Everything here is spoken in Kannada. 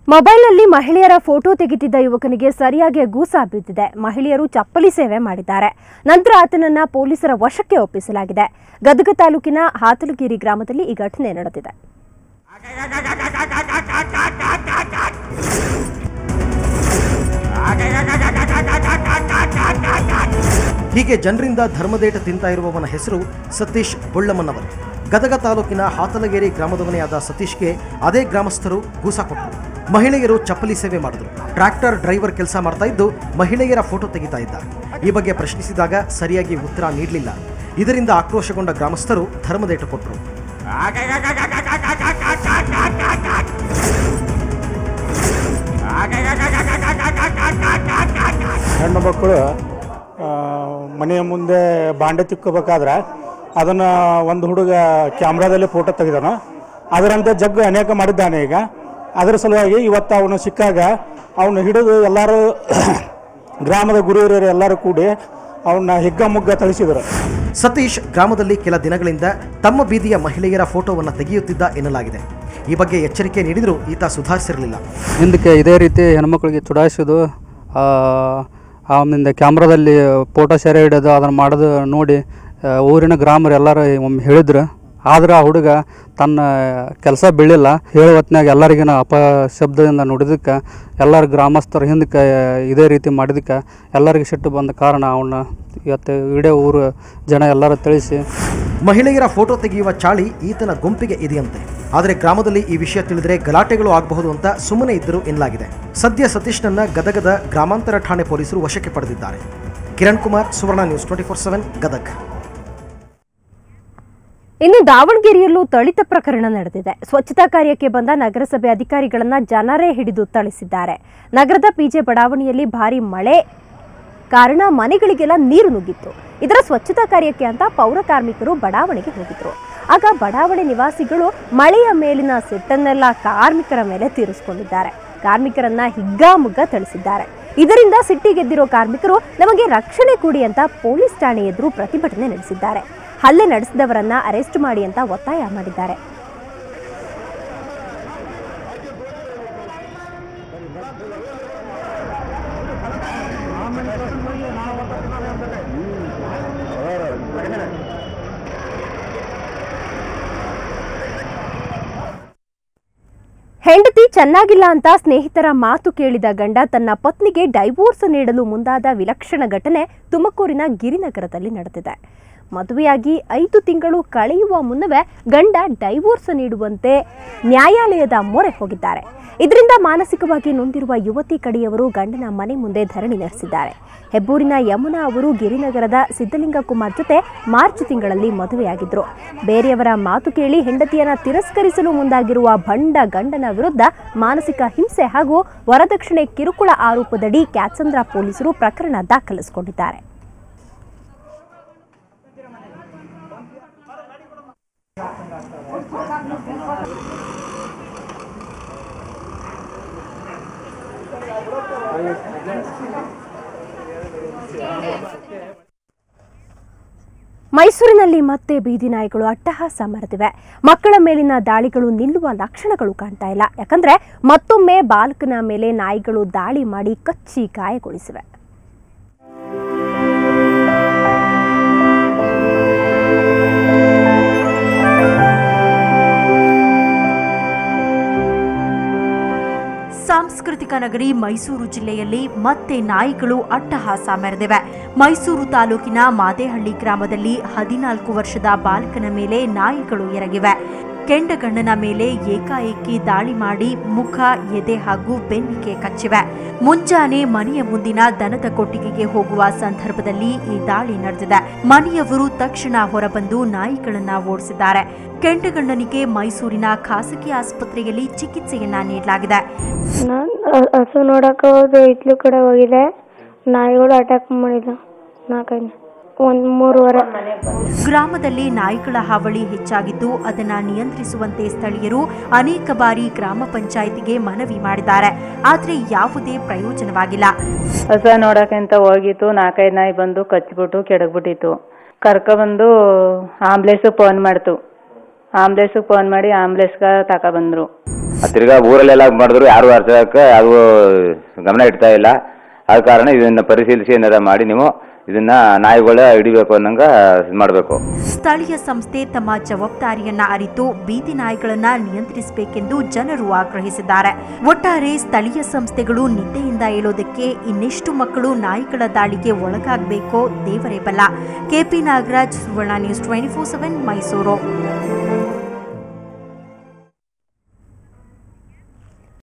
ಮೊಬೈಲ್ನಲ್ಲಿ ಮಹಿಳೆಯರ ಫೋಟೋ ತೆಗೆತಿದ್ದ ಯುವಕನಿಗೆ ಸರಿಯಾಗಿ ಗೂಸ ಬಿದ್ದಿದೆ ಮಹಿಳೆಯರು ಚಪ್ಪಲಿ ಸೇವೆ ಮಾಡಿದ್ದಾರೆ ನಂತರ ಆತನನ್ನ ಪೊಲೀಸರ ವಶಕ್ಕೆ ಒಪ್ಪಿಸಲಾಗಿದೆ ಗದಗ ತಾಲೂಕಿನ ಹಾತಲಗಿರಿ ಗ್ರಾಮದಲ್ಲಿ ಈ ಘಟನೆ ನಡೆದಿದೆ ಹೀಗೆ ಜನರಿಂದ ಧರ್ಮದೇಟ ತಿಂತಾ ಇರುವವನ ಹೆಸರು ಸತೀಶ್ ಬುಳ್ಳಮ್ಮನವರು ಗದಗ ತಾಲೂಕಿನ ಹಾತಲಗೇರಿ ಗ್ರಾಮದವನೇ ಆದ ಸತೀಶ್ಗೆ ಅದೇ ಗ್ರಾಮಸ್ಥರು ಗೂಸ ಕೊಟ್ಟರು ಮಹಿಳೆಯರು ಚಪ್ಪಲಿ ಸೇವೆ ಮಾಡಿದ್ರು ಟ್ರ್ಯಾಕ್ಟರ್ ಡ್ರೈವರ್ ಕೆಲಸ ಮಾಡ್ತಾ ಇದ್ದು ಮಹಿಳೆಯರ ಫೋಟೋ ತೆಗಿತಾ ಇದ್ದ ಈ ಬಗ್ಗೆ ಪ್ರಶ್ನಿಸಿದಾಗ ಸರಿಯಾಗಿ ಉತ್ತರ ನೀಡಲಿಲ್ಲ ಇದರಿಂದ ಆಕ್ರೋಶಗೊಂಡ ಗ್ರಾಮಸ್ಥರು ಧರ್ಮದೇಟ ಕೊಟ್ಟರು ಹೆಣ್ಣು ಮಕ್ಕಳು ಆ, ಮನೆಯ ಮುಂದೆ ಬಾಂಡೆ ತಿಕ್ಕೋಬೇಕಾದ್ರೆ ಅದನ್ನು ಒಂದು ಹುಡುಗ ಕ್ಯಾಮ್ರಾದಲ್ಲಿ ಫೋಟೋ ತೆಗೆದನು ಅದರಂತೆ ಜಗ್ಗು ಅನೇಕ ಮಾಡಿದ್ದಾನೆ ಈಗ ಅದರ ಸಲುವಾಗಿ ಇವತ್ತು ಅವನು ಸಿಕ್ಕಾಗ ಅವನು ಹಿಡಿದು ಎಲ್ಲರೂ ಗ್ರಾಮದ ಗುರು ಹಿರಿಯರು ಎಲ್ಲರೂ ಕೂಡಿ ಅವನ್ನ ಹಿಗ್ಗಮುಗ್ಗ ಥಳಿಸಿದರು ಸತೀಶ್ ಗ್ರಾಮದಲ್ಲಿ ಕೆಲ ದಿನಗಳಿಂದ ತಮ್ಮ ಬೀದಿಯ ಮಹಿಳೆಯರ ಫೋಟೋವನ್ನು ತೆಗೆಯುತ್ತಿದ್ದ ಎನ್ನಲಾಗಿದೆ ಈ ಬಗ್ಗೆ ಎಚ್ಚರಿಕೆ ನೀಡಿದರೂ ಈತ ಸುಧಾರಿಸಿರಲಿಲ್ಲ ಹಿಂದಕ್ಕೆ ಇದೇ ರೀತಿ ಹೆಣ್ಮಕ್ಳಿಗೆ ಚುಡಾಯಿಸೋದು ಆಮೇಲೆ ಕ್ಯಾಮ್ರಾದಲ್ಲಿ ಫೋಟೋ ಸೆರೆ ಹಿಡಿಯೋದು ಅದನ್ನು ಮಾಡೋದು ನೋಡಿ ಆ, ಊರಿನ ಗ್ರಾಮರು ಎಲ್ಲರೂ ಒಮ್ಮೆ ಹೇಳಿದ್ರು ಆದ್ರೆ ಆ ಹುಡುಗ ತನ್ನ ಕೆಲಸ ಬೀಳಿಲ್ಲ ಹೇಳೋ ಹೊತ್ನ್ಯಾಗ ಎಲ್ಲರಿಗಿನ ಅಪಶಬ್ದದಿಂದ ನುಡಿದಕ್ಕೆ ಎಲ್ಲರ ಗ್ರಾಮಸ್ಥರು ಹಿಂದಕ್ಕೆ ಇದೇ ರೀತಿ ಮಾಡಿದಕ್ಕೆ ಎಲ್ಲರಿಗೆ ಸಿಟ್ಟು ಬಂದ ಕಾರಣ ಅವನ್ನ ಇವತ್ತು ಇಡೀ ಊರು ಜನ ಎಲ್ಲರೂ ತಿಳಿಸಿ ಮಹಿಳೆಯರ ಫೋಟೋ ತೆಗೆಯುವ ಚಾಳಿ ಈತನ ಗುಂಪಿಗೆ ಇದೆಯಂತೆ ಆದರೆ ಗ್ರಾಮದಲ್ಲಿ ಈ ವಿಷಯ ತಿಳಿದರೆ ಗಲಾಟೆಗಳು ಆಗಬಹುದು ಅಂತ ಸುಮ್ಮನೆ ಇದ್ದರು ಎನ್ನಲಾಗಿದೆ ಸದ್ಯ ಸತೀಶ್ನನ್ನ ಗದಗದ ಗ್ರಾಮಾಂತರ ಠಾಣೆ ಪೊಲೀಸರು ವಶಕ್ಕೆ ಪಡೆದಿದ್ದಾರೆ Kiran Kumar Suvarna news twenty four seven Gadag ಇನ್ನು ದಾವಣಗೆರೆಯಲ್ಲೂ ಥಳಿತ ಪ್ರಕರಣ ನಡೆದಿದೆ ಸ್ವಚ್ಛತಾ ಕಾರ್ಯಕ್ಕೆ ಬಂದ ನಗರಸಭೆ ಅಧಿಕಾರಿಗಳನ್ನ ಜನರೇ ಹಿಡಿದು ಥಳಿಸಿದ್ದಾರೆ ನಗರದ ಪಿಜೆ ಬಡಾವಣೆಯಲ್ಲಿ ಭಾರಿ ಮಳೆ ಕಾರಣ ಮನೆಗಳಿಗೆಲ್ಲ ನೀರು ನುಗ್ಗಿತ್ತು ಇದರ ಸ್ವಚ್ಛತಾ ಕಾರ್ಯಕ್ಕೆ ಅಂತ ಪೌರ ಕಾರ್ಮಿಕರು ಬಡಾವಣೆಗೆ ಹೋಗಿದ್ರು ಆಗ ಬಡಾವಣೆ ನಿವಾಸಿಗಳು ಮಳೆಯ ಮೇಲಿನ ಸಿಟ್ಟನ್ನೆಲ್ಲ ಕಾರ್ಮಿಕರ ಮೇಲೆ ತೀರಿಸಿಕೊಂಡಿದ್ದಾರೆ ಕಾರ್ಮಿಕರನ್ನ ಹಿಗ್ಗಾಮುಗ್ಗ ಥಳಿಸಿದ್ದಾರೆ ಇದರಿಂದ ಸಿಟ್ಟಿಗೆದ್ದಿರೋ ಕಾರ್ಮಿಕರು ನಮಗೆ ರಕ್ಷಣೆ ಕೊಡಿ ಅಂತ ಪೊಲೀಸ್ ಠಾಣೆ ಎದುರು ಪ್ರತಿಭಟನೆ ನಡೆಸಿದ್ದಾರೆ ಹಲ್ಲೆ ನಡೆಸಿದವರನ್ನ ಅರೆಸ್ಟ್ ಮಾಡಿ ಅಂತ ಒತ್ತಾಯ ಮಾಡಿದ್ದಾರೆ ಹೆಂಡತಿ ಚೆನ್ನಾಗಿಲ್ಲ ಅಂತ ಸ್ನೇಹಿತರ ಮಾತು ಕೇಳಿದ ಗಂಡ ತನ್ನ ಪತ್ನಿಗೆ ಡೈವೋರ್ಸ್ ನೀಡಲು ಮುಂದಾದ ವಿಲಕ್ಷಣ ಘಟನೆ ತುಮಕೂರಿನ ಗಿರಿನಗರದಲ್ಲಿ ನಡೆದಿದೆ ಮದುವೆಯಾಗಿ ಐದು ತಿಂಗಳು ಕಳೆಯುವ ಮುನ್ನವೇ ಗಂಡ ಡೈವೋರ್ಸ್ ನೀಡುವಂತೆ ನ್ಯಾಯಾಲಯದ ಮೊರೆ ಹೋಗಿದ್ದಾರೆ ಇದರಿಂದ ಮಾನಸಿಕವಾಗಿ ನೊಂದಿರುವ ಯುವತಿ ಕಡೆಯವರು ಗಂಡನ ಮನೆ ಮುಂದೆ ಧರಣಿ ನಡೆಸಿದ್ದಾರೆ ಹೆಬ್ಬೂರಿನ ಯಮುನಾ ಅವರು ಗಿರಿನಗರದ ಸಿದ್ದಲಿಂಗ ಕುಮಾರ್ ಜೊತೆ ಮಾರ್ಚ್ ತಿಂಗಳಲ್ಲಿ ಮದುವೆಯಾಗಿದ್ರು ಬೇರೆಯವರ ಮಾತು ಕೇಳಿ ಹೆಂಡತಿಯನ್ನ ತಿರಸ್ಕರಿಸಲು ಮುಂದಾಗಿರುವ ಭಂಡ ಗಂಡನ ವಿರುದ್ಧ ಮಾನಸಿಕ ಹಿಂಸೆ ಹಾಗೂ ವರದಕ್ಷಿಣೆ ಕಿರುಕುಳ ಆರೋಪದಡಿ ಕ್ಯಾತ್ಸಂದ್ರ ಪೊಲೀಸರು ಪ್ರಕರಣ ದಾಖಲಿಸಿಕೊಂಡಿದ್ದಾರೆ ಮೈಸೂರಿನಲ್ಲಿ ಮತ್ತೆ ಬೀದಿ ನಾಯಿಗಳು ಅಟ್ಟಹಾಸ ಮೆರೆದಿವೆ ಮಕ್ಕಳ ಮೇಲಿನ ದಾಳಿಗಳು ನಿಲ್ಲುವ ಲಕ್ಷಣಗಳು ಕಾಣ್ತಾ ಇಲ್ಲ ಯಾಕಂದ್ರೆ ಮತ್ತೊಮ್ಮೆ ಬಾಲಕನ ಮೇಲೆ ನಾಯಿಗಳು ದಾಳಿ ಮಾಡಿ ಕಚ್ಚಿ ಗಾಯಗೊಳಿಸಿವೆ ಸಾಂಸ್ಕೃತಿಕ ನಗರಿ ಮೈಸೂರು ಜಿಲ್ಲೆಯಲ್ಲಿ ಮತ್ತೆ ನಾಯಿಗಳು ಅಟ್ಟಹಾಸ ಮೆರೆದಿವೆ ಮೈಸೂರು ತಾಲೂಕಿನ ಮಾದೇಹಳ್ಳಿ ಗ್ರಾಮದಲ್ಲಿ ಹದಿನಾಲ್ಕು ವರ್ಷದ ಬಾಲಕನ ಮೇಲೆ ನಾಯಿಗಳು ಎರಗಿವೆ ಕೆಂಡಗಣ್ಣನ ಮೇಲೆ ಏಕಾಏಕಿ ದಾಳಿ ಮಾಡಿ ಮುಖ ಎದೆ ಹಾಗೂ ಬೆನ್ನಿಗೆ ಕಚ್ಚಿವೆ ಮುಂಜಾನೆ ಮನೆಯ ಮುಂದಿನ ದನದ ಕೊಟ್ಟಿಗೆಗೆ ಹೋಗುವ ಸಂದರ್ಭದಲ್ಲಿ ಈ ದಾಳಿ ನಡೆದಿದೆ ಮನೆಯವರು ತಕ್ಷಣ ಹೊರಬಂದು ನಾಯಿಗಳನ್ನ ಓಡಿಸಿದ್ದಾರೆ ಕೆಂಡಗಣ್ಣನಿಗೆ ಮೈಸೂರಿನ ಖಾಸಗಿ ಆಸ್ಪತ್ರೆಯಲ್ಲಿ ಚಿಕಿತ್ಸೆಯನ್ನ ನೀಡಲಾಗಿದೆ ನಾನು ಹಸು ನೋಡಕ್ಕೆ ಹೋದೆ ಇತ್ಲು ಕಡೆ ಹೋಗಿದೆ ನಾಯಿಗಳು ಅಟ್ಯಾಕ್ ಮಾಡಿದ ನಾಲ್ಕೈದು ಒಂದು ಮೂರುವರೆ ಗ್ರಾಮದಲ್ಲಿ ನಾಯಿಗಳ ಹಾವಳಿ ಹೆಚ್ಚಾಗಿದ್ದು ಅದನ್ನ ನಿಯಂತ್ರಿಸುವಂತೆ ಸ್ಥಳೀಯರು ಅನೇಕ ಬಾರಿ ಗ್ರಾಮ ಪಂಚಾಯಿತಿಗೆ ಮನವಿ ಮಾಡಿದ್ದಾರೆ ಆದರೆ ಯಾವುದೇ ಪ್ರಯೋಜನವಾಗಿಲ್ಲ ಹೊಸ ನೋಡಕ್ಕಂತ ಹೋಗಿತ್ತು ನಾಲ್ಕೈದು ನಾಯಿ ಬಂದು ಕಚ್ಬಿಟ್ಟು ಕೆಡಗ್ಬಿಟ್ಟಿತ್ತು ಕರ್ಕೊಬಂದು ಆಂಬ್ಲೆನ್ಸಿಗೆ ಫೋನ್ ಮಾಡ್ತು ಆಂಬ್ಲೆನ್ಸಿಗೆ ಫೋನ್ ಮಾಡಿ ಆಂಬ್ಲೆನ್ಸ್ಗೆ ತಗೊಬಂದ್ರು ಆ ತಿರ್ಗಾ ಊರಲ್ಲೆಲ್ಲ ಮಾಡಿದ್ರು ಯಾರು ಅರ್ಚಕ್ಕೆ ಅದು ಗಮನ ಇಡ್ತಾ ಇಲ್ಲ ಆದ ಕಾರಣ ಇದನ್ನ ಪರಿಶೀಲಿಸಿ ಏನಾರ ಮಾಡಿ ನೀವು ಇದನ್ನ ನಾಯಿಗಳ ಹಿಡಿಬೇಕು ಅನ್ನಂಗ ಇದು ಮಾಡಬೇಕು ಸ್ಥಳೀಯ ಸಂಸ್ಥೆ ತಮ್ಮ ಜವಾಬ್ದಾರಿಯನ್ನ ಅರಿತು ಬೀದಿ ನಾಯಿಗಳನ್ನ ನಿಯಂತ್ರಿಸಬೇಕೆಂದು ಜನರು ಆಗ್ರಹಿಸಿದ್ದಾರೆ ಒಟ್ಟಾರೆ ಸ್ಥಳೀಯ ಸಂಸ್ಥೆಗಳು ನಿದ್ದೆಯಿಂದ ಏಳೋದಕ್ಕೆ ಇನ್ನೆಷ್ಟು ಮಕ್ಕಳು ನಾಯಿಗಳ ದಾಳಿಗೆ ಒಳಗಾಗಬೇಕೋ ದೇವರೇ ಬಲ್ಲ KP Nagaraj Suvarna news twenty four seven Mysuru